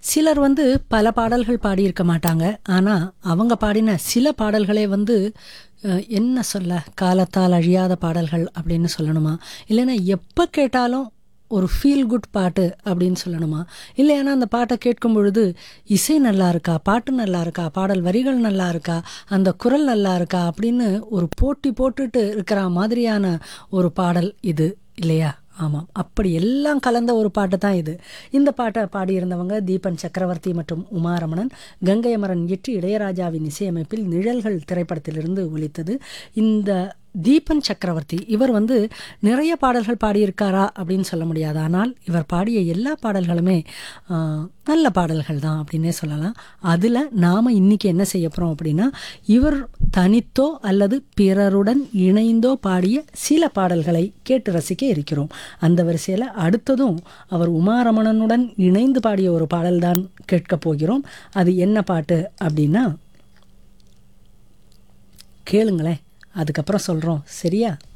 சிலர் வந்து பல பாடல்கள் பாடியிருக்க மாட்டாங்க ஆனால் அவங்க பாடின சில பாடல்களே வந்து அஹ், என்ன சொல்ல காலத்தால் அழியாத பாடல்கள் அப்படின்னு சொல்லணுமா இல்லைன்னா எப்போ கேட்டாலும் ஒரு ஃபீல் குட் பாட்டு அப்படின்னு சொல்லணுமா இல்லையானா அந்த பாட்டை கேட்கும் பொழுது இசை நல்லா இருக்கா பாட்டு நல்லா இருக்கா பாடல் வரிகள் நல்லா இருக்கா அந்த குரல் நல்லா இருக்கா அப்படின்னு ஒரு போட்டி போட்டுட்டு இருக்கிற மாதிரியான ஒரு பாடல் இது இல்லையா ஆமாம் அப்படி எல்லாம் கலந்த ஒரு பாட்டு தான் இது இந்த பாட்டை பாடியிருந்தவங்க தீபன் சக்கரவர்த்தி மற்றும் உமாரமணன் கங்கை அமரன் இயற்றி இளையராஜாவின் இசையமைப்பில் நிழல்கள் திரைப்படத்திலிருந்து ஒலித்தது இந்த தீபன் சக்கரவர்த்தி இவர் வந்து நிறைய பாடல்கள் பாடியிருக்காரா அப்படின்னு சொல்ல முடியாது ஆனால் இவர் பாடிய எல்லா பாடல்களுமே ஆ, நல்ல பாடல்கள் தான் அப்படின்னே சொல்லலாம் அதில் நாம் இன்றைக்கி என்ன செய்ய போகிறோம் அப்படின்னா இவர் தனித்தோ அல்லது பிறருடன் இணைந்தோ பாடிய சில பாடல்களை கேட்டு ரசிக்க இருக்கிறோம் அந்த வரிசையில் அடுத்ததும் அவர் உமாரமணனுடன் இணைந்து பாடிய ஒரு பாடல்தான் கேட்கப் போகிறோம் அது என்ன பாட்டு அப்படின்னா கேளுங்களேன் அதுக்கப்புறம் சொல்கிறோம் சரியா